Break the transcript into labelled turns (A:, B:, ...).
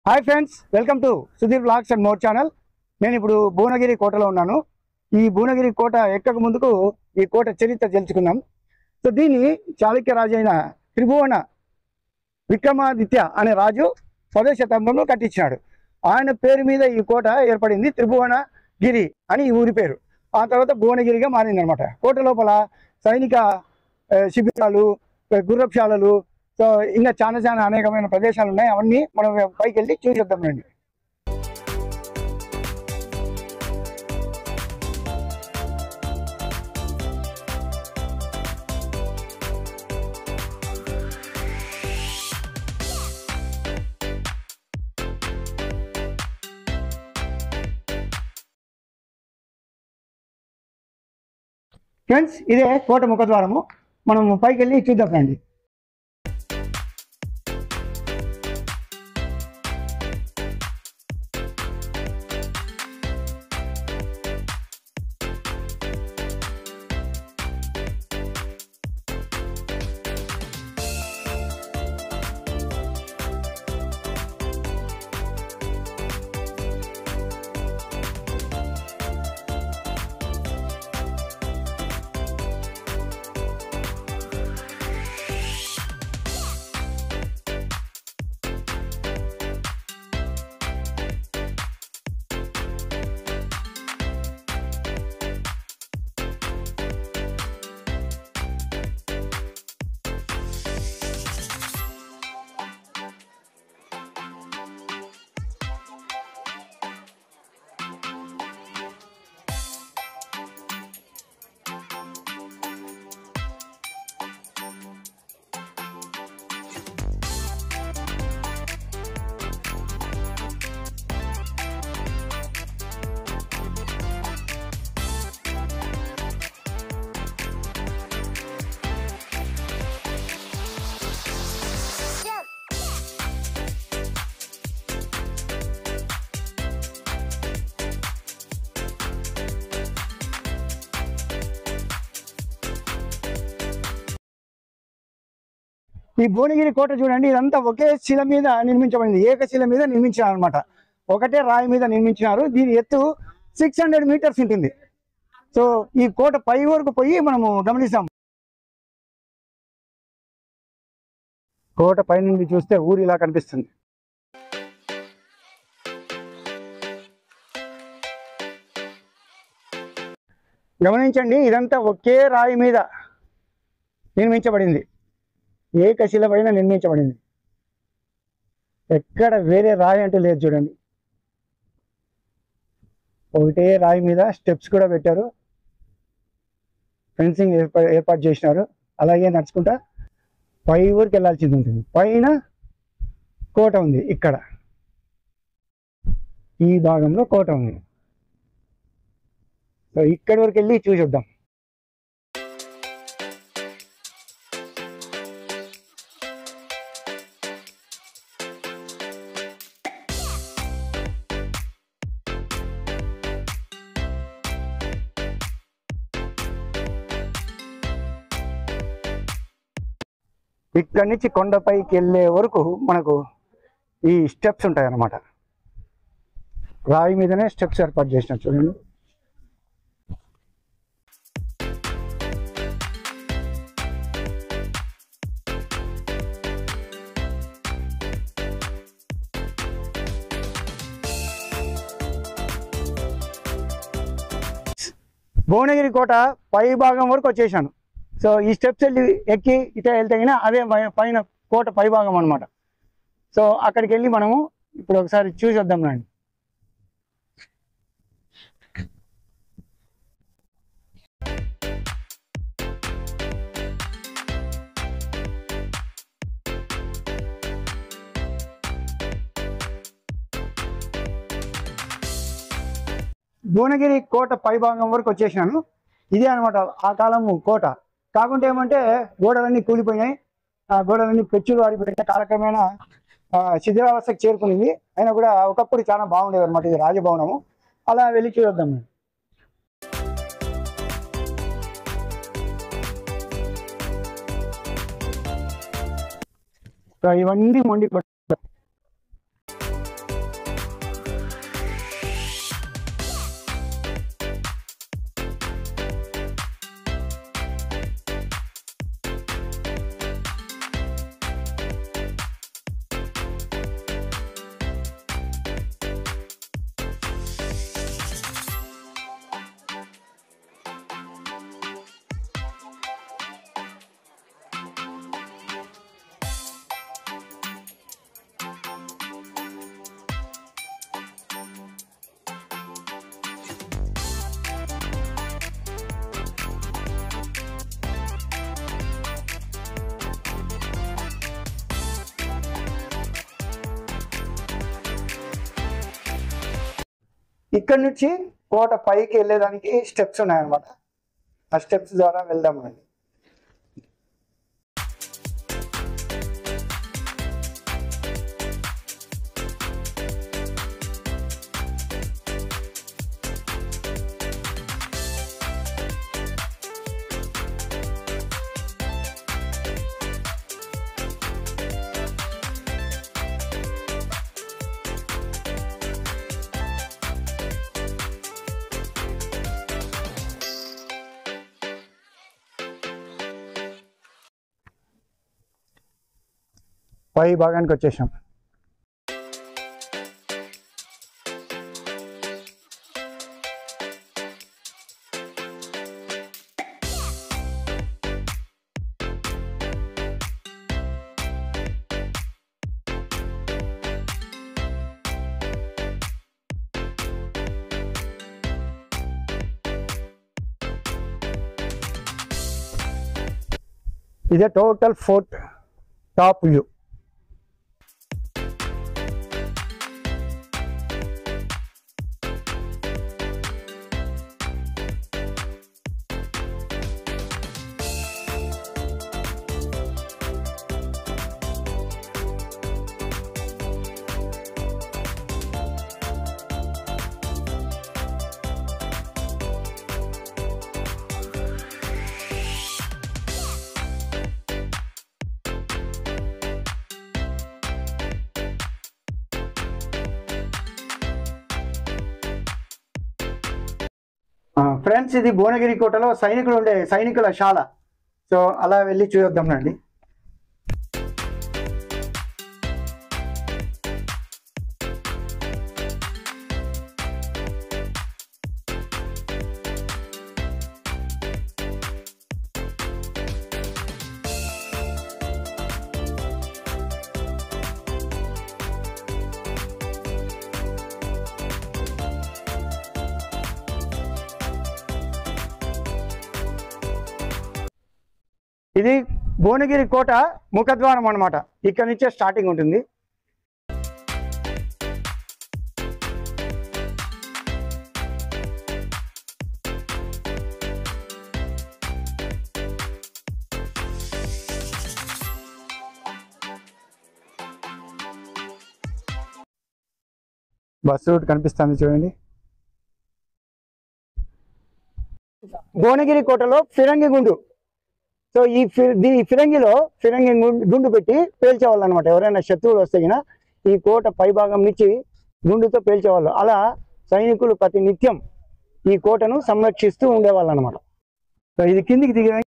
A: hi friends welcome to Sudheer blogs and more channel నేను ఇప్పుడు భువనగిరి కోటలో ఉన్నాను ఈ భువనగిరి కోట ఎక్కక ముందుకు ఈ కోట చరిత్ర తెలుసుకుందాం సో దీన్ని చాళుక్య రాజు అయిన త్రిభువన విక్రమాదిత్య అనే రాజు పదో శతాబ్దంలో కట్టించినాడు ఆయన పేరు మీద ఈ కోట ఏర్పడింది త్రిభువన గిరి అని ఈ ఊరి పేరు ఆ తర్వాత భువనగిరిగా మారింది అనమాట కోట లోపల సైనిక ఆ, శిబిరాలు ఆ, గుర్రపుశాలలు సో ఇంకా చాలా చాలా అనేకమైన ప్రదేశాలు ఉన్నాయి అవన్నీ మనం పైకి వెళ్ళి చూసేద్దాం రండి ఫ్రెండ్స్ ఇదే కోట ముఖద్వారము మనం పైకి వెళ్ళి చూద్దాం రండి ఈ భువనగిరి కోట చూడండి ఇదంతా ఒకే శిల మీద నిర్మించబడింది ఏకశిల మీద నిర్మించారు అనమాట ఒకటే రాయి మీద నిర్మించినారు దీని ఎత్తు సిక్స్ హండ్రెడ్ మీటర్స్ ఉంటుంది సో ఈ కోట పై వరకు పోయి మనము గమనిస్తాం కోట పై నుండి చూస్తే ఊరు ఇలా కనిపిస్తుంది గమనించండి ఇదంతా ఒకే రాయి మీద నిర్మించబడింది ఏకశిల పైన నిర్మించబడింది ఎక్కడ వేరే రాయి అంటూ లేదు చూడండి ఒకటే రాయి మీద స్టెప్స్ కూడా పెట్టారు ఫెన్సింగ్ ఏర్పా ఏర్పాటు చేసినారు అలాగే నడుచుకుంటా పై ఊరికి వెళ్ళాల్సింది ఉంటుంది పైన కోట ఉంది ఇక్కడ ఈ భాగంలో కోట ఉంది సో ఇక్కడి వరకు వెళ్ళి చూసొద్దాం ఇక్కడి నుంచి కొండపైకి వెళ్ళే వరకు మనకు ఈ స్టెప్స్ ఉంటాయి అన్నమాట రాయి మీదనే స్టెప్స్ ఏర్పాటు చేసిన చూడండి భువనగిరి కోట పై భాగం వరకు వచ్చేసాను సో ఈ స్టెప్స్ వెళ్ళి ఎక్కి ఇటే వెళ్తే అయినా అదే పై- పైన కోట పై భాగం అనమాట సో అక్కడికి వెళ్ళి మనము ఇప్పుడు ఒకసారి చూసి వద్దాం రండి భువనగిరి కోట పై భాగం వరకు వచ్చేసినాను ఇదే అనమాట ఆ కాలము కోట కాకుంటే ఏమంటే గోడలన్నీ కూలిపోయినాయి ఆ గోడలన్నీ పెచ్చులు వాడిపోయినాయి కాలక్రమేణా ఆ, శిథిలావస్థకు చేరుకునింది అయినా కూడా ఒకప్పుడు చాలా బాగుండేది అనమాట ఇది రాజభవనము అలా వెళ్ళి చూద్దాం మేము సో ఇవన్నీ మొండి కొట్ట ఇక్కడ నుంచి కోట పైకి వెళ్ళేదానికి స్టెప్స్ ఉన్నాయన్నమాట ఆ స్టెప్స్ ద్వారా వెళ్దామండి పై భాగానికి వచ్చేసాం ఇదే total fort top view friends ఇది భువనగిరి కోటలో సైనికులు ఉండే సైనికుల శాల సో అలా వెళ్ళి చూద్దాం రండి ఇది భువనగిరి కోట ముఖద్వారం అన్నమాట ఇక్కడ నుంచే స్టార్టింగ్ ఉంటుంది బస్సు రూట్ కనిపిస్తుంది చూడండి భువనగిరి కోటలో ఫిరంగి గుండు సో ఈ ఫి- దీ ఫిరంగిలో ఫిరంగి గుండు- గుండు పెట్టి పేల్చేవాళ్ళు అనమాట ఎవరైనా శత్రువులు వస్తే గిన ఈ కోట పైభాగం నుంచి గుండుతో పేల్చేవాళ్ళు అలా సైనికులు ప్రతి నిత్యం ఈ కోటను సంరక్షిస్తూ ఉండేవాళ్ళు అనమాట సో ఇది కిందికి దిగే